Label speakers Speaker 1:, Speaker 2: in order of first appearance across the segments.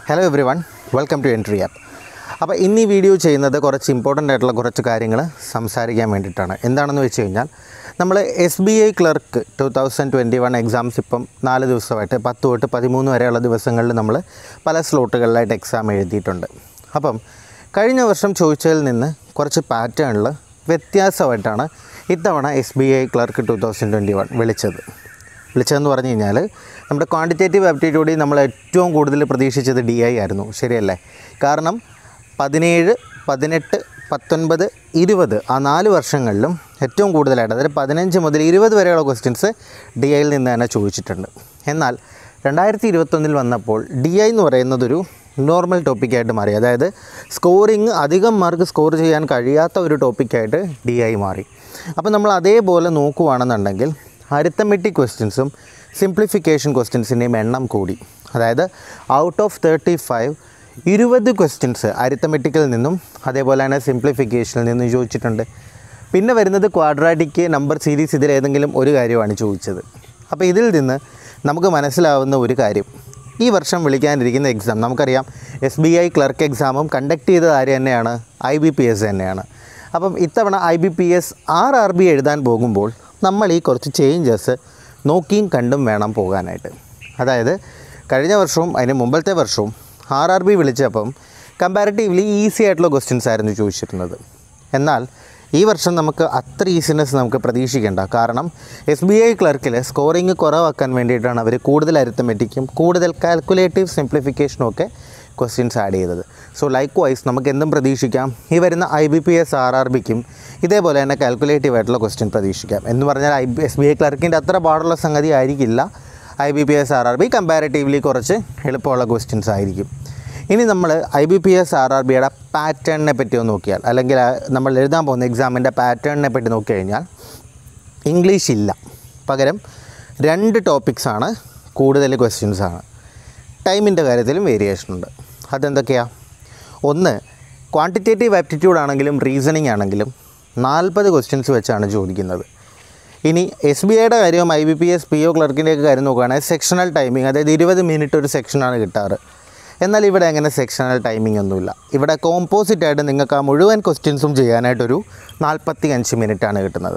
Speaker 1: hello everyone welcome to Entri app അപ്പോൾ ഇന്ന് ഈ വീഡിയോ ചെയ്യുന്നത് കുറച്ച് ഇമ്പോർട്ടൻ്റ് ആയിട്ടുള്ള കുറച്ച് കാര്യങ്ങൾ സംസാരിക്കാൻ വേണ്ടിയിട്ടാണ് എന്താണെന്ന് വെച്ച് കഴിഞ്ഞാൽ നമ്മൾ S B I clerk two thousand twenty one exams ഇപ്പം നാല് ദിവസമായിട്ട് പത്ത് തൊട്ട് പതിമൂന്ന് വരെയുള്ള ദിവസങ്ങളിൽ നമ്മൾ പല സ്ലോട്ടുകളിലായിട്ട് എക്സാം എഴുതിയിട്ടുണ്ട് അപ്പം കഴിഞ്ഞ വർഷം ചോദിച്ചതിൽ നിന്ന് കുറച്ച് പാറ്റേണിൽ വ്യത്യാസമായിട്ടാണ് ഇത്തവണ S B I clerk two thousand twenty one വിളിച്ചത് വിളിച്ചതെന്ന് പറഞ്ഞു കഴിഞ്ഞാൽ നമ്മുടെ ക്വാണ്ടിറ്റേറ്റീവ് ആപ്റ്റിറ്റ്യൂഡിൽ നമ്മൾ ഏറ്റവും കൂടുതൽ പ്രതീക്ഷിച്ചത് ഡി ഐ ആയിരുന്നു ശരിയല്ലേ കാരണം പതിനേഴ് പതിനെട്ട് പത്തൊൻപത് ഇരുപത് ആ നാല് വർഷങ്ങളിലും ഏറ്റവും കൂടുതലായിട്ട് അതായത് പതിനഞ്ച് മുതൽ ഇരുപത് വരെയുള്ള ക്വസ്റ്റ്യൻസ് ഡി ഐയിൽ നിന്ന് തന്നെ ചോദിച്ചിട്ടുണ്ട് എന്നാൽ രണ്ടായിരത്തി ഇരുപത്തൊന്നിൽ വന്നപ്പോൾ ഡി ഐ എന്ന് പറയുന്നതൊരു നോർമൽ ടോപ്പിക്കായിട്ട് മാറി അതായത് സ്കോറിങ് അധികം മാർക്ക് സ്കോർ ചെയ്യാൻ കഴിയാത്ത ഒരു ടോപ്പിക്കായിട്ട് ഡി ഐ മാറി അപ്പോൾ നമ്മൾ അതേപോലെ നോക്കുവാണെന്നുണ്ടെങ്കിൽ അരിത്തമെറ്റിക് ക്വസ്റ്റ്യൻസും സിംപ്ലിഫിക്കേഷൻ ക്വസ്റ്റ്യൻസിൻ്റെയും എണ്ണം കൂടി അതായത് ഔട്ട് ഓഫ് തേർട്ടി ഫൈവ് ഇരുപത് ക്വസ്റ്റ്യൻസ് അരിത്തമെറ്റിക്കിൽ നിന്നും അതേപോലെ തന്നെ സിംപ്ലിഫിക്കേഷനിൽ നിന്നും ചോദിച്ചിട്ടുണ്ട് പിന്നെ വരുന്നത് ക്വാഡ്രാറ്റിക് നമ്പർ സീരീസ് ഇതിൽ ഏതെങ്കിലും ഒരു കാര്യമാണ് ചോദിച്ചത് അപ്പോൾ ഇതിൽ നിന്ന് നമുക്ക് മനസ്സിലാവുന്ന ഒരു കാര്യം ഈ വർഷം വിളിക്കാനിരിക്കുന്ന എക്സാം നമുക്കറിയാം എസ് ബി ഐ ക്ലർക്ക് എക്സാമും കണ്ടക്ട് ചെയ്തത് ആര് തന്നെയാണ് ഐ ബി പി എസ് തന്നെയാണ് അപ്പം ഇത്തവണ I B P S R R B എഴുതാൻ പോകുമ്പോൾ നമ്മൾ ഈ കുറച്ച് ചേഞ്ചസ് നോക്കിയും കണ്ടും വേണം പോകാനായിട്ട് അതായത് കഴിഞ്ഞ വർഷവും അതിന് മുമ്പത്തെ വർഷവും ആർ ആർ ബി വിളിച്ചപ്പം കമ്പാരിറ്റീവ്ലി ഈസി ആയിട്ടുള്ള ക്വസ്റ്റ്യൻസ് ആയിരുന്നു ചോദിച്ചിരുന്നത് എന്നാൽ ഈ വർഷം നമുക്ക് അത്ര ഈസിനെസ് നമുക്ക് പ്രതീക്ഷിക്കേണ്ട കാരണം എസ് ബി ഐ ക്ലർക്കിൽ സ്കോറിങ് കുറവാക്കാൻ വേണ്ടിയിട്ടാണ് അവർ കൂടുതൽ അരിത്തമെറ്റിക്കും കൂടുതൽ കാൽക്കുലേറ്റീവ് സിംപ്ലിഫിക്കേഷനും ഒക്കെ ക്വസ്റ്റ്യൻസ് ആഡ് ചെയ്തത് സോ ലൈക്ക് വൈസ് നമുക്ക് എന്തും പ്രതീക്ഷിക്കാം ഈ വരുന്ന I B P S R R ബിക്കും ഇതേപോലെ തന്നെ കാൽക്കുലേറ്റീവ് ആയിട്ടുള്ള ക്വസ്റ്റ്യൻ പ്രതീക്ഷിക്കാം എന്ന് പറഞ്ഞാൽ I B S B I ക്ലർക്കിൻ്റെ അത്ര പാടുള്ള സംഗതി ആയിരിക്കില്ല I B P S R R B comparatively കുറച്ച് എളുപ്പമുള്ള ക്വസ്റ്റ്യൻസ് ആയിരിക്കും ഇനി നമ്മൾ I B P S R R ബിയുടെ പാറ്റേണിനെ പറ്റി ഒന്ന് നോക്കിയാൽ അല്ലെങ്കിൽ ആ നമ്മൾ എഴുതാൻ പോകുന്ന എക്സാമിൻ്റെ പാറ്റേണിനെ പറ്റി നോക്കിക്കഴിഞ്ഞാൽ ഇംഗ്ലീഷ് ഇല്ല പകരം രണ്ട് ടോപ്പിക്സാണ് കൂടുതൽ ക്വസ്റ്റ്യൻസ് ആണ് ടൈമിൻ്റെ കാര്യത്തിലും വേരിയേഷൻ ഉണ്ട് അതെന്തൊക്കെയാണ് ഒന്ന് ക്വാണ്ടിറ്റേറ്റീവ് ആപ്റ്റിറ്റ്യൂഡ് ആണെങ്കിലും റീസണിങ് ആണെങ്കിലും നാൽപ്പത് ക്വസ്റ്റ്യൻസ് വെച്ചാണ് ചോദിക്കുന്നത് ഇനി എസ് ബി ഐയുടെ കാര്യവും I B P S P O ക്ലർക്കിൻ്റെയൊക്കെ കാര്യം നോക്കുകയാണെങ്കിൽ സെക്ഷണൽ ടൈമിംഗ് അതായത് ഇരുപത് മിനിറ്റ് ഒരു സെക്ഷനാണ് കിട്ടാറ് എന്നാൽ ഇവിടെ അങ്ങനെ സെക്ഷണൽ ടൈമിംഗ് ഒന്നുമില്ല ഇവിടെ കോമ്പോസിറ്റ് ആയിട്ട് നിങ്ങൾക്ക് ആ മുഴുവൻ ക്വസ്റ്റ്യൻസും ചെയ്യാനായിട്ടൊരു നാൽപ്പത്തി അഞ്ച് മിനിറ്റാണ് കിട്ടുന്നത്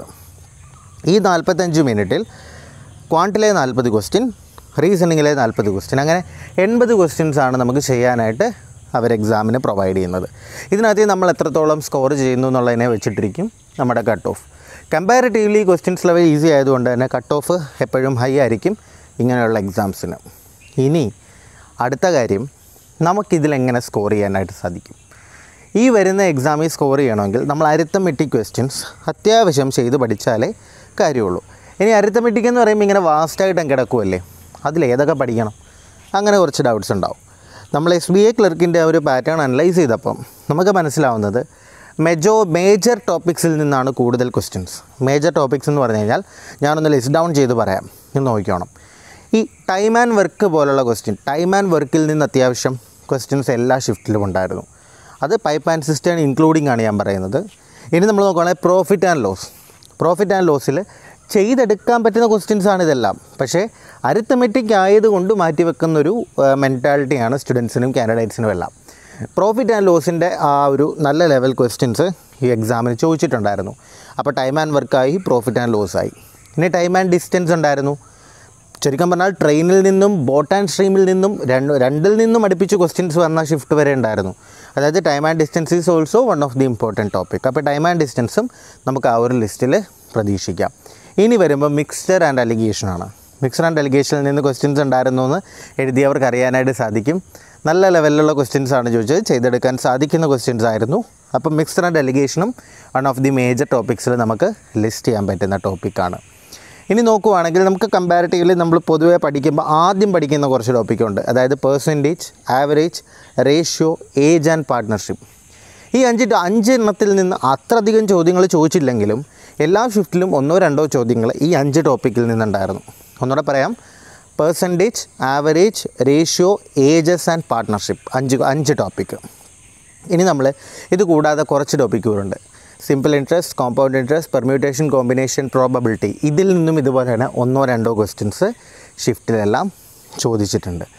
Speaker 1: ഈ നാൽപ്പത്തഞ്ച് മിനിറ്റിൽ ക്വാണ്ടിലെ നാൽപ്പത് ക്വസ്റ്റ്യൻ റീസണിങ്ങിലെ നാൽപ്പത് ക്വസ്റ്റ്യൻ അങ്ങനെ എൺപത് ക്വസ്റ്റ്യൻസ് ആണ് നമുക്ക് ചെയ്യാനായിട്ട് അവർ എക്സാമിന് പ്രൊവൈഡ് ചെയ്യുന്നത് ഇതിനകത്ത് നമ്മൾ എത്രത്തോളം സ്കോർ ചെയ്യുന്നു എന്നുള്ളതിനെ വെച്ചിട്ടിരിക്കും നമ്മുടെ cut off comparatively questions level easy ആയതുകൊണ്ട് തന്നെ കട്ട് ഓഫ് എപ്പോഴും ഹൈ ആയിരിക്കും ഇങ്ങനെയുള്ള എക്സാംസിന് ഇനി അടുത്ത കാര്യം നമുക്കിതിലെങ്ങനെ സ്കോർ ചെയ്യാനായിട്ട് സാധിക്കും ഈ വരുന്ന എക്സാമിൽ സ്കോർ ചെയ്യണമെങ്കിൽ നമ്മൾ അരിത്തമെറ്റിക് ക്വസ്റ്റ്യൻസ് അത്യാവശ്യം ചെയ്ത് പഠിച്ചാലേ കാര്യമുള്ളൂ ഇനി അരിത്തമെറ്റിക് എന്ന് പറയുമ്പോൾ ഇങ്ങനെ വാസ്റ്റായിട്ട് കിടക്കുമല്ലേ അതിലേതൊക്കെ പഠിക്കണം അങ്ങനെ കുറച്ച് ഡൗട്ട്സ് ഉണ്ടാവും നമ്മൾ എസ് ബി ഐ ക്ലർക്കിൻ്റെ ഒരു പാറ്റേൺ അനലൈസ് ചെയ്തപ്പം നമുക്ക് മനസ്സിലാവുന്നത് മെജോ മേജർ ടോപ്പിക്സിൽ നിന്നാണ് കൂടുതൽ ക്വസ്റ്റ്യൻസ് മേജർ ടോപ്പിക്സ് എന്ന് പറഞ്ഞു കഴിഞ്ഞാൽ ഞാനൊന്ന് ലിസ്റ്റ് ഡൗൺ ചെയ്ത് പറയാം ഇത് നോക്കിക്കോണം ഈ ടൈം ആൻഡ് വർക്ക് പോലുള്ള ക്വസ്റ്റ്യൻ ടൈം ആൻഡ് വർക്കിൽ നിന്ന് അത്യാവശ്യം ക്വസ്റ്റ്യൻസ് എല്ലാ ഷിഫ്റ്റിലും ഉണ്ടായിരുന്നു അത് പൈപ്പ് ആൻഡ് സിസ്റ്റം ഇൻക്ലൂഡിംഗ് ആണ് ഞാൻ പറയുന്നത് ഇനി നമ്മൾ നോക്കുകയാണെങ്കിൽ profit and loss profit and ലോസിൽ ചെയ്തെടുക്കാൻ പറ്റുന്ന ക്വസ്റ്റ്യൻസ് ആണ് ഇതെല്ലാം പക്ഷേ അരിത്തമെറ്റിക് ആയതുകൊണ്ട് മാറ്റിവെക്കുന്നൊരു മെൻറ്റാലിറ്റിയാണ് സ്റ്റുഡൻസിനും കാൻഡിഡേറ്റ്സിനും എല്ലാം പ്രോഫിറ്റ് ആൻഡ് ലോസിൻ്റെ ആ ഒരു നല്ല ലെവൽ ക്വസ്റ്റ്യൻസ് ഈ എക്സാമിന് ചോദിച്ചിട്ടുണ്ടായിരുന്നു അപ്പോൾ ടൈം ആൻഡ് വർക്കായി പ്രോഫിറ്റ് ആൻഡ് ലോസായി ഇനി ടൈം ആൻഡ് ഡിസ്റ്റൻസ് ഉണ്ടായിരുന്നു ചുരുക്കം പറഞ്ഞാൽ ട്രെയിനിൽ നിന്നും ബോട്ട് ആൻഡ് സ്ട്രീമിൽ നിന്നും രണ്ട് രണ്ടിൽ നിന്നും അടുപ്പിച്ച് ക്വസ്റ്റ്യൻസ് വന്ന ഷിഫ്റ്റ് വരെ ഉണ്ടായിരുന്നു അതായത് time and distance is also one of the important topic അപ്പോൾ ടൈം ആൻഡ് ഡിസ്റ്റൻസും നമുക്ക് ആ ഒരു ലിസ്റ്റിൽ പ്രതീക്ഷിക്കാം ഇനി വരുമ്പോൾ മിക്സ്ചർ ആൻഡ് അലിഗേഷൻ ആണ് മിക്സർ ആൻഡ് അലിഗേഷനിൽ നിന്ന് ക്വസ്റ്റ്യൻസ് ഉണ്ടായിരുന്നു എന്ന് എഴുതിയവർക്ക് അറിയാനായിട്ട് സാധിക്കും നല്ല ലെവലിലുള്ള ക്വസ്റ്റ്യൻസ് ആണ് ചോദിച്ചത് ചെയ്തെടുക്കാൻ സാധിക്കുന്ന ക്വസ്റ്റ്യൻസ് ആയിരുന്നു അപ്പം മിക്സർ ആൻഡ് അലിഗേഷനും വൺ ഓഫ് ദി മേജർ ടോപ്പിക്സിൽ നമുക്ക് ലിസ്റ്റ് ചെയ്യാൻ പറ്റുന്ന ടോപ്പിക്കാണ് ഇനി നോക്കുവാണെങ്കിൽ നമുക്ക് കമ്പാരിറ്റീവ്ലി നമ്മൾ പൊതുവെ പഠിക്കുമ്പോൾ ആദ്യം പഠിക്കുന്ന കുറച്ച് ടോപ്പിക്കുണ്ട് അതായത് percentage average ratio age and partnership ഈ അഞ്ച് ട- അഞ്ച് എണ്ണത്തിൽ നിന്ന് അത്രയധികം ചോദ്യങ്ങൾ ചോദിച്ചില്ലെങ്കിലും എല്ലാ ഷിഫ്റ്റിലും ഒന്നോ രണ്ടോ ചോദ്യങ്ങൾ ഈ അഞ്ച് ടോപ്പിക്കിൽ നിന്നുണ്ടായിരുന്നു ഒന്നുകൂടെ പറയാം percentage average ratio ages and partnership അഞ്ച് അഞ്ച് ടോപ്പിക്ക് ഇനി നമ്മൾ ഇത് കൂടാതെ കുറച്ച് ടോപ്പിക്കുകളുണ്ട് simple interest compound interest permutation combination probability ഇതിൽ നിന്നും ഇതുപോലെ തന്നെ ഒന്നോ രണ്ടോ ക്വസ്റ്റ്യൻസ് ഷിഫ്റ്റിലെല്ലാം ചോദിച്ചിട്ടുണ്ട്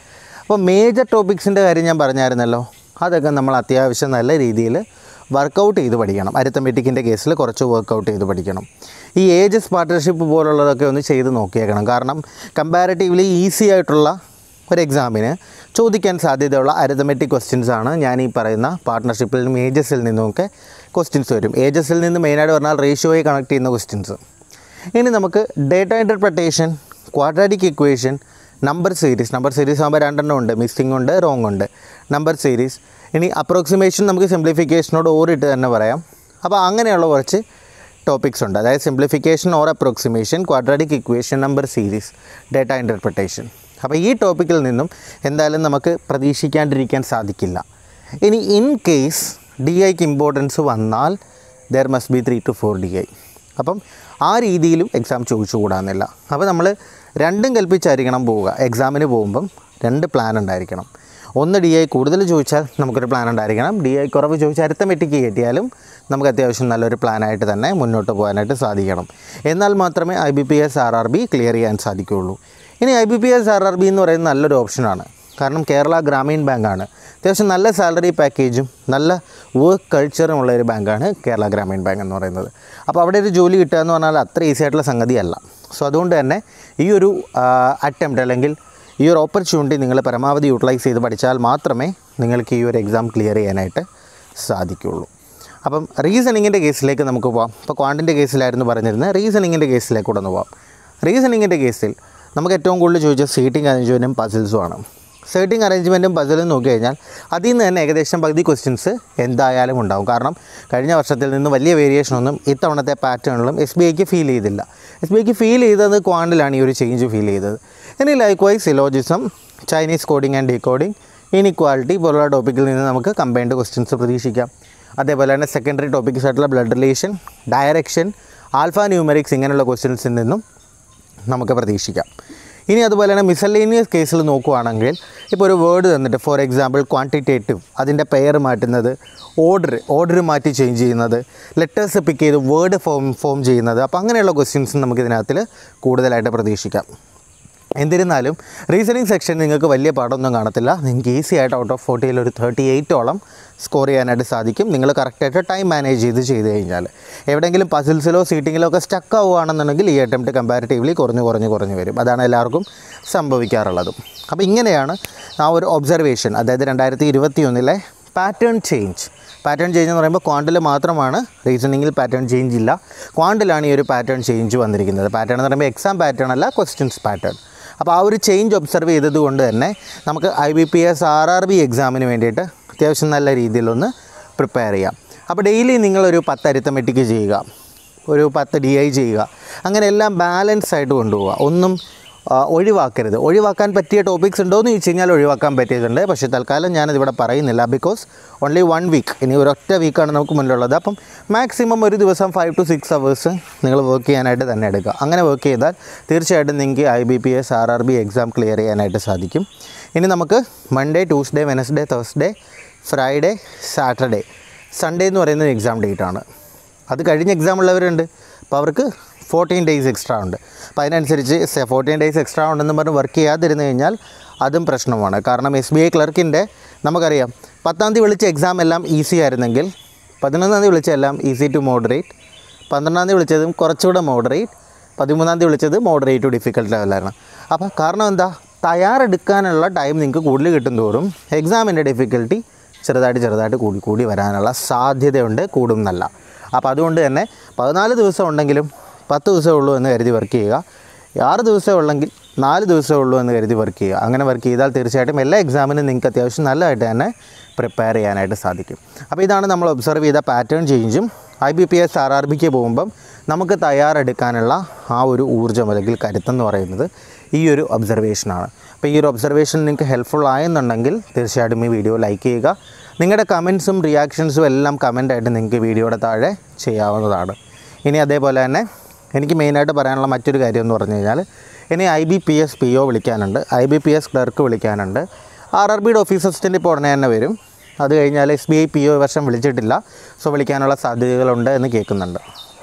Speaker 1: അപ്പോൾ മേജർ ടോപ്പിക്സിൻ്റെ കാര്യം ഞാൻ പറഞ്ഞായിരുന്നല്ലോ അതൊക്കെ നമ്മൾ അത്യാവശ്യം നല്ല രീതിയിൽ വർക്കൗട്ട് ചെയ്ത് പഠിക്കണം അരിത്തമെറ്റിക്കിൻ്റെ കേസിൽ കുറച്ച് വർക്കൗട്ട് ചെയ്ത് പഠിക്കണം ഈ ഏജസ് പാർട്ട്ണർഷിപ്പ് പോലുള്ളതൊക്കെ ഒന്ന് ചെയ്ത് നോക്കിയേക്കണം കാരണം കമ്പാരിറ്റീവ്ലി ഈസി ആയിട്ടുള്ള ഒരു എക്സാമിന് ചോദിക്കാൻ സാധ്യതയുള്ള അരിത്തമെറ്റിക് ക്വസ്റ്റ്യൻസ് ആണ് ഞാൻ ഈ പറയുന്ന പാർട്ട്ണർഷിപ്പിൽ നിന്നും ഏജസിൽ നിന്നുമൊക്കെ ക്വസ്റ്റ്യൻസ് വരും ഏജസിൽ നിന്ന് മെയിനായിട്ട് പറഞ്ഞാൽ റേഷ്യോയെ കണക്ട് ചെയ്യുന്ന ക്വസ്റ്റ്യൻസ് ഇനി നമുക്ക് data interpretation quadratic equation number series number series ആകുമ്പോൾ രണ്ടെണ്ണം ഉണ്ട് മിസ്സിംഗ് ഉണ്ട് റോങ് ഉണ്ട് നമ്പർ സീരീസ് ഇനി അപ്രോക്സിമേഷൻ നമുക്ക് സിംപ്ലിഫിക്കേഷനോട് ഓറിട്ട് തന്നെ പറയാം അപ്പോൾ അങ്ങനെയുള്ള കുറച്ച് ടോപ്പിക്സ് ഉണ്ട് അതായത് simplification or approximation quadratic equation number series data interpretation അപ്പോൾ ഈ ടോപ്പിക്കിൽ നിന്നും എന്തായാലും നമുക്ക് പ്രതീക്ഷിക്കാണ്ടിരിക്കാൻ സാധിക്കില്ല ഇനി ഇൻ കേസ് ഡി ഐക്ക് ഇമ്പോർട്ടൻസ് വന്നാൽ there must be three to four D I അപ്പം ആ രീതിയിലും എക്സാം ചോദിച്ചുകൂടാന്നില്ല അപ്പോൾ നമ്മൾ രണ്ടും കൽപ്പിച്ചായിരിക്കണം പോവുക എക്സാമിന് പോകുമ്പം രണ്ട് പ്ലാൻ ഉണ്ടായിരിക്കണം ഒന്ന് ഡി ഐ കൂടുതൽ ചോദിച്ചാൽ നമുക്കൊരു പ്ലാൻ ഉണ്ടായിരിക്കണം ഡി ഐ കുറവ് ചോദിച്ചാൽ അരിത്തമെറ്റിക്ക് കിട്ടിയാലും നമുക്ക് അത്യാവശ്യം നല്ലൊരു പ്ലാനായിട്ട് തന്നെ മുന്നോട്ട് പോകാനായിട്ട് സാധിക്കണം എന്നാൽ മാത്രമേ I B P S R R B clear ചെയ്യാൻ സാധിക്കുകയുള്ളൂ ഇനി I B P S R R B എന്ന് പറയുന്നത് നല്ലൊരു ഓപ്ഷനാണ് കാരണം കേരള ഗ്രാമീൺ ബാങ്കാണ് അത്യാവശ്യം നല്ല സാലറി പാക്കേജും നല്ല വർക്ക് കൾച്ചറും ഉള്ള ഒരു ബാങ്കാണ് കേരള ഗ്രാമീൺ ബാങ്ക് എന്ന് പറയുന്നത് അപ്പോൾ അവിടെ ഒരു ജോലി കിട്ടുക എന്ന് പറഞ്ഞാൽ അത്ര ഈസി ആയിട്ടുള്ള സംഗതിയല്ല സോ അതുകൊണ്ട് തന്നെ ഈ ഒരു അറ്റംപ്റ്റ് അല്ലെങ്കിൽ ഈ ഒരു ഓപ്പർച്യൂണിറ്റി നിങ്ങൾ പരമാവധി യൂട്ടിലൈസ് ചെയ്ത് പഠിച്ചാൽ മാത്രമേ നിങ്ങൾക്ക് ഈ ഒരു എക്സാം ക്ലിയർ ചെയ്യാനായിട്ട് സാധിക്കുകയുള്ളൂ അപ്പം റീസണിങ്ങിൻ്റെ കേസിലേക്ക് നമുക്ക് പോവാം ഇപ്പോൾ ക്വാണ്ടിൻ്റെ കേസിലായിരുന്നു പറഞ്ഞിരുന്നത് റീസണിങ്ങിൻ്റെ കേസിലേക്ക് കൂടെ ഒന്ന് പോവാം റീസണിങ്ങിൻ്റെ കേസിൽ നമുക്ക് ഏറ്റവും കൂടുതൽ ചോദിച്ച സീറ്റിംഗ് അറേഞ്ച്മെൻറ്റും പസിൽസും ആണ് സീറ്റിംഗ് അറേഞ്ച്മെൻറ്റും പസിലും നോക്കി കഴിഞ്ഞാൽ അതിൽ നിന്ന് തന്നെ ഏകദേശം പകുതി ക്വസ്റ്റ്യൻസ് എന്തായാലും ഉണ്ടാവും കാരണം കഴിഞ്ഞ വർഷത്തിൽ നിന്ന് വലിയ വേരിയേഷൻ ഒന്നും ഇത്തവണത്തെ പാറ്റേണിലും എസ് ബി ഐക്ക് ഫീൽ ചെയ്തില്ല എസ് ബി ഐക്ക് ഫീൽ ചെയ്തത് ക്വാണ്ടിലാണ് ഈ ഒരു ചേഞ്ച് ഫീൽ ചെയ്തത് ഇനി likewise syllogism Chinese coding and decoding inequality പോലുള്ള ടോപ്പിക്കിൽ നിന്ന് നമുക്ക് കമ്പൈൻഡ് ക്വസ്റ്റ്യൻസ് പ്രതീക്ഷിക്കാം അതേപോലെ തന്നെ സെക്കൻഡറി ടോപ്പിക്സ് ആയിട്ടുള്ള blood relation direction alpha numerics ഇങ്ങനെയുള്ള ക്വസ്റ്റ്യൻസിൽ നിന്നും നമുക്ക് പ്രതീക്ഷിക്കാം ഇനി അതുപോലെ തന്നെ മിസലേനിയസ് കേസിൽ നോക്കുവാണെങ്കിൽ ഇപ്പോൾ ഒരു വേർഡ് തന്നിട്ട് ഫോർ എക്സാമ്പിൾ ക്വാണ്ടിറ്റേറ്റീവ് അതിൻ്റെ പെയർ മാറ്റുന്നത് ഓർഡർ ഓർഡർ മാറ്റി ചേഞ്ച് ചെയ്യുന്നത് ലെറ്റേഴ്സ് പിക്ക് ചെയ്ത് വേർഡ് ഫോം ഫോം ചെയ്യുന്നത് അപ്പോൾ അങ്ങനെയുള്ള ക്വസ്റ്റ്യൻസ് നമുക്ക് ഇതിനകത്തിൽ കൂടുതലായിട്ട് പ്രതീക്ഷിക്കാം എന്നിരുന്നാലും റീസണിങ് സെക്ഷൻ നിങ്ങൾക്ക് വലിയ പാടൊന്നും കാണത്തില്ല നിങ്ങൾക്ക് ഈസി ആയിട്ട് ഔട്ട് ഓഫ് ഫോർട്ടിയിൽ ഒരു തേർട്ടി എയ്റ്റോളം സ്കോർ ചെയ്യാനായിട്ട് സാധിക്കും നിങ്ങൾ കറക്റ്റായിട്ട് ടൈം മാനേജ് ചെയ്ത് ചെയ്ത് കഴിഞ്ഞാൽ എവിടെയെങ്കിലും പസിൽസിലോ സീറ്റിങ്ങിലോ ഒക്കെ സ്റ്റക്ക് ആവുകയാണെന്നുണ്ടെങ്കിൽ ഈ അറ്റംപ്റ്റ് കമ്പാരിറ്റീവ്ലി കുറഞ്ഞ് കുറഞ്ഞ് കുറഞ്ഞ് വരും അതാണ് എല്ലാവർക്കും സംഭവിക്കാറുള്ളതും അപ്പോൾ ഇങ്ങനെയാണ് ആ ഒരു ഒബ്സർവേഷൻ അതായത് രണ്ടായിരത്തി ഇരുപത്തി ഒന്നിലെ പാറ്റേൺ ചേഞ്ച് പാറ്റേൺ ചേഞ്ച് എന്ന് പറയുമ്പോൾ ക്വാണ്ടിൽ മാത്രമാണ് റീസണിങ്ങിൽ പാറ്റേൺ ചേഞ്ച് ഇല്ല ക്വാണ്ടിലാണ് ഈ ഒരു പാറ്റേൺ ചേഞ്ച് വന്നിരിക്കുന്നത് പാറ്റേൺ എന്ന് പറയുമ്പോൾ എക്സാം പാറ്റേൺ അല്ല ക്വസ്റ്റ്യൻസ് പാറ്റേൺ അപ്പോൾ ആ ഒരു ചേഞ്ച് ഒബ്സർവ് ചെയ്തത് കൊണ്ട് തന്നെ നമുക്ക് I B P S R R B എക്സാമിന് വേണ്ടിയിട്ട് അത്യാവശ്യം നല്ല രീതിയിലൊന്ന് പ്രിപ്പയർ ചെയ്യാം അപ്പോൾ ഡെയിലി നിങ്ങളൊരു പത്ത് അരിത്തമെറ്റിക്ക് ചെയ്യുക ഒരു പത്ത് ഡി ഐ ചെയ്യുക അങ്ങനെ എല്ലാം ബാലൻസ് ആയിട്ട് കൊണ്ടുപോവുക ഒന്നും ആ, ഒഴിവാക്കരുത് ഒഴിവാക്കാൻ പറ്റിയ ടോപ്പിക്സ് ഉണ്ടോ എന്ന് ചോദിച്ചു കഴിഞ്ഞാൽ ഒഴിവാക്കാൻ പറ്റിയതുണ്ട് പക്ഷേ തൽക്കാലം ഞാനതിവിടെ പറയുന്നില്ല ബിക്കോസ് ഓൺലി വൺ വീക്ക് ഇനി ഒരൊറ്റ വീക്കാണ് നമുക്ക് മുന്നിലുള്ളത് അപ്പം മാക്സിമം ഒരു ദിവസം ഫൈവ് ടു സിക്സ് അവേഴ്സ് നിങ്ങൾ വർക്ക് ചെയ്യാനായിട്ട് തന്നെ എടുക്കുക അങ്ങനെ വർക്ക് ചെയ്താൽ തീർച്ചയായിട്ടും നിങ്ങൾക്ക് I B P S R R B exam clear ചെയ്യാനായിട്ട് സാധിക്കും ഇനി നമുക്ക് Monday Tuesday Wednesday Thursday Friday Saturday Sunday എന്ന് പറയുന്നത് എക്സാം ഡേറ്റ് ആണ് അത് കഴിഞ്ഞ് എക്സാം ഉള്ളവരുണ്ട് അപ്പോൾ അവർക്ക് ഫോർട്ടീൻ ഡേയ്സ് എക്സ്ട്രാ ഉണ്ട് അപ്പോൾ അതിനനുസരിച്ച് ഫോർട്ടീൻ ഡേയ്സ് എക്സ്ട്രാ ഉണ്ടെന്ന് പറഞ്ഞ് വർക്ക് ചെയ്യാതിരുന്നു കഴിഞ്ഞാൽ അതും പ്രശ്നമാണ് കാരണം എസ് ബി ഐ ക്ലർക്കിൻ്റെ നമുക്കറിയാം പത്താം തീയതി വിളിച്ച എക്സാം എല്ലാം ഈസി ആയിരുന്നെങ്കിൽ പതിനൊന്നാം തീയതി വിളിച്ച എല്ലാം ഈസി ടു മോഡറേറ്റ് പന്ത്രണ്ടാം തീയതി വിളിച്ചതും കുറച്ചുകൂടെ മോഡറേറ്റ് പതിമൂന്നാം തീയതി വിളിച്ചത് മോഡറേറ്റ് ടു ഡിഫിക്കൽട്ട് ലെവലായിരുന്നു അപ്പോൾ കാരണം എന്താ തയ്യാറെടുക്കാനുള്ള ടൈം നിങ്ങൾക്ക് കൂടുതൽ കിട്ടും തോറും എക്സാമിൻ്റെ ഡിഫിക്കൽട്ടി ചെറുതായിട്ട് ചെറുതായിട്ട് കൂടി കൂടി വരാനുള്ള സാധ്യതയുണ്ട് കൂടും എന്നല്ല അപ്പോൾ അതുകൊണ്ട് തന്നെ പതിനാല് ദിവസം ഉണ്ടെങ്കിലും പത്ത് ദിവസമേ ഉള്ളൂ എന്ന് കരുതി വർക്ക് ചെയ്യുക ആറ് ദിവസമേ ഉള്ളെങ്കിൽ നാല് ദിവസമേ ഉള്ളൂ എന്ന് കരുതി വർക്ക് ചെയ്യുക അങ്ങനെ വർക്ക് ചെയ്താൽ തീർച്ചയായിട്ടും എല്ലാ എക്സാമിനും നിങ്ങൾക്ക് അത്യാവശ്യം നല്ലതായിട്ട് തന്നെ പ്രിപ്പയർ ചെയ്യാനായിട്ട് സാധിക്കും അപ്പോൾ ഇതാണ് നമ്മൾ ഒബ്സർവ് ചെയ്ത പാറ്റേൺ ചേഞ്ചും I B P S R R ബിക്ക് പോകുമ്പം നമുക്ക് തയ്യാറെടുക്കാനുള്ള ആ ഒരു ഊർജ്ജം അല്ലെങ്കിൽ കരുത്തെന്ന് പറയുന്നത് ഈ ഒരു ഒബ്സർവേഷനാണ് അപ്പോൾ ഈ ഒരു ഒബ്സർവേഷൻ നിങ്ങൾക്ക് ഹെൽപ്ഫുൾ ആയെന്നുണ്ടെങ്കിൽ തീർച്ചയായിട്ടും ഈ വീഡിയോ ലൈക്ക് ചെയ്യുക നിങ്ങളുടെ കമൻസും റിയാക്ഷൻസും എല്ലാം കമൻ്റായിട്ട് നിങ്ങൾക്ക് വീഡിയോയുടെ താഴെ ചെയ്യാവുന്നതാണ് ഇനി അതേപോലെ തന്നെ എനിക്ക് മെയിനായിട്ട് പറയാനുള്ള മറ്റൊരു കാര്യം എന്ന് പറഞ്ഞു കഴിഞ്ഞാൽ ഇനി I B P S P O വിളിക്കാനുണ്ട് I B P S clerk വിളിക്കാനുണ്ട് ആർ ആർ ബിയുടെ ഓഫീസ് അസിസ്റ്റൻ്റ് ഇപ്പോൾ ഉടനെ തന്നെ വരും അത് കഴിഞ്ഞാൽ S B I P O വർഷം വിളിച്ചിട്ടില്ല സോ വിളിക്കാനുള്ള സാധ്യതകളുണ്ട് എന്ന് കേൾക്കുന്നുണ്ട്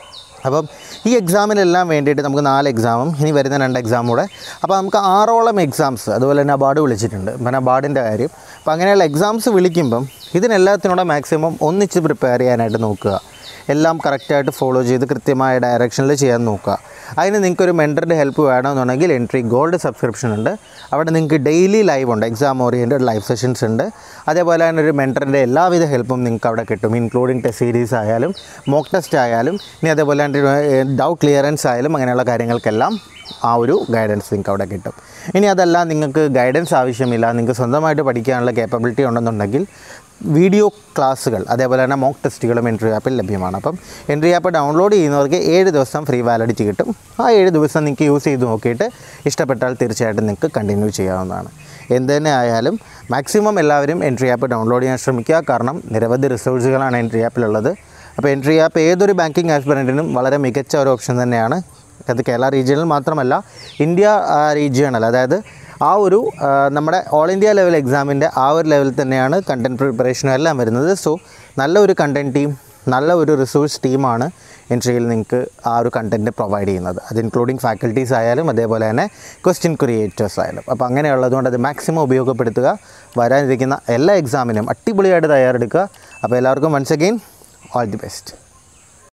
Speaker 1: അപ്പം ഈ എക്സാമിനെല്ലാം വേണ്ടിയിട്ട് നമുക്ക് നാല് എക്സാമും ഇനി വരുന്ന രണ്ട് എക്സാമും കൂടെ അപ്പോൾ നമുക്ക് ആറോളം എക്സാംസ് അതുപോലെ തന്നെ അവാർഡ് വിളിച്ചിട്ടുണ്ട് പിന്നെ അവാർഡിൻ്റെ കാര്യം അപ്പോൾ അങ്ങനെയുള്ള എക്സാംസ് വിളിക്കുമ്പം ഇതിനെല്ലാത്തിനൂടെ മാക്സിമം ഒന്നിച്ച് പ്രിപ്പയർ ചെയ്യാനായിട്ട് നോക്കുക എല്ലാം കറക്റ്റായിട്ട് ഫോളോ ചെയ്ത് കൃത്യമായ ഡയറക്ഷനിൽ ചെയ്യാൻ നോക്കുക അതിന് നിങ്ങൾക്കൊരു മെൻറ്ററിൻ്റെ ഹെൽപ്പ് വേണമെന്നുണ്ടെങ്കിൽ എൻട്രി ഗോൾഡ് സബ്സ്ക്രിപ്ഷൻ ഉണ്ട് അവിടെ നിങ്ങൾക്ക് ഡെയിലി ലൈവ് ഉണ്ട് എക്സാം ഓറിയൻറ്റഡ് ലൈവ് സെഷൻസ് ഉണ്ട് അതേപോലെ തന്നെ ഒരു മെൻറ്ററിൻ്റെ എല്ലാവിധ ഹെൽപ്പും നിങ്ങൾക്ക് അവിടെ കിട്ടും ഇൻക്ലൂഡിങ് ടെസ്റ്റ് സീരീസ് ആയാലും മോക്ക് ടെസ്റ്റ് ആയാലും ഇനി അതേപോലെ തന്നെ ഡൗട്ട് ക്ലിയറൻസ് ആയാലും അങ്ങനെയുള്ള കാര്യങ്ങൾക്കെല്ലാം ആ ഒരു ഗൈഡൻസ് നിങ്ങൾക്ക് അവിടെ കിട്ടും ഇനി അതല്ല നിങ്ങൾക്ക് ഗൈഡൻസ് ആവശ്യമില്ല നിങ്ങൾക്ക് സ്വന്തമായിട്ട് പഠിക്കാനുള്ള കേപ്പബിലിറ്റി ഉണ്ടെന്നുണ്ടെങ്കിൽ വീഡിയോ ക്ലാസ്സുകൾ അതേപോലെ തന്നെ മോക്ക് ടെസ്റ്റുകളും എൻട്രി ആപ്പിൽ ലഭ്യമാണ് അപ്പം എൻട്രി ആപ്പ് ഡൗൺലോഡ് ചെയ്യുന്നവർക്ക് ഏഴ് ദിവസം ഫ്രീ വാലിഡിറ്റി കിട്ടും ആ ഏഴ് ദിവസം നിങ്ങൾക്ക് യൂസ് ചെയ്ത് നോക്കിയിട്ട് ഇഷ്ടപ്പെട്ടാൽ തീർച്ചയായിട്ടും നിങ്ങൾക്ക് കണ്ടിന്യൂ ചെയ്യാവുന്നതാണ് എന്ത് തന്നെ ആയാലും മാക്സിമം എല്ലാവരും എൻട്രി ആപ്പ് ഡൗൺലോഡ് ചെയ്യാൻ ശ്രമിക്കുക കാരണം നിരവധി റിസോഴ്സുകളാണ് എൻട്രി ആപ്പിലുള്ളത് അപ്പോൾ എൻട്രി ആപ്പ് ഏതൊരു ബാങ്കിങ് ആസ്പിറൻറ്റിനും വളരെ മികച്ച ഒരു ഓപ്ഷൻ തന്നെയാണ് അത് കേരള റീജിയനിൽ മാത്രമല്ല ഇന്ത്യ റീജിയണൽ അതായത് ആ ഒരു ആ, നമ്മുടെ ഓൾ ഇന്ത്യ ലെവൽ എക്സാമിൻ്റെ ആ ഒരു ലെവലിൽ തന്നെയാണ് കണ്ടൻറ് പ്രിപ്പറേഷനും എല്ലാം വരുന്നത് സോ നല്ല ഒരു കണ്ടൻറ് ടീം നല്ല ഒരു റിസോഴ്സ് ടീമാണ് എൻട്രിയിൽ നിങ്ങൾക്ക് ആ ഒരു കണ്ടൻറ്റ് പ്രൊവൈഡ് ചെയ്യുന്നത് അത് ഇൻക്ലൂഡിങ് ഫാക്കൽറ്റീസ് ആയാലും അതേപോലെ തന്നെ ക്വസ്റ്റ്യൻ ക്രിയേറ്റേഴ്സ് ആയാലും അപ്പോൾ അങ്ങനെയുള്ളതുകൊണ്ട് അത് മാക്സിമം ഉപയോഗപ്പെടുത്തുക വരാനിരിക്കുന്ന എല്ലാ എക്സാമിനും അടിപൊളിയായിട്ട് തയ്യാറെടുക്കുക അപ്പോൾ എല്ലാവർക്കും once again all the best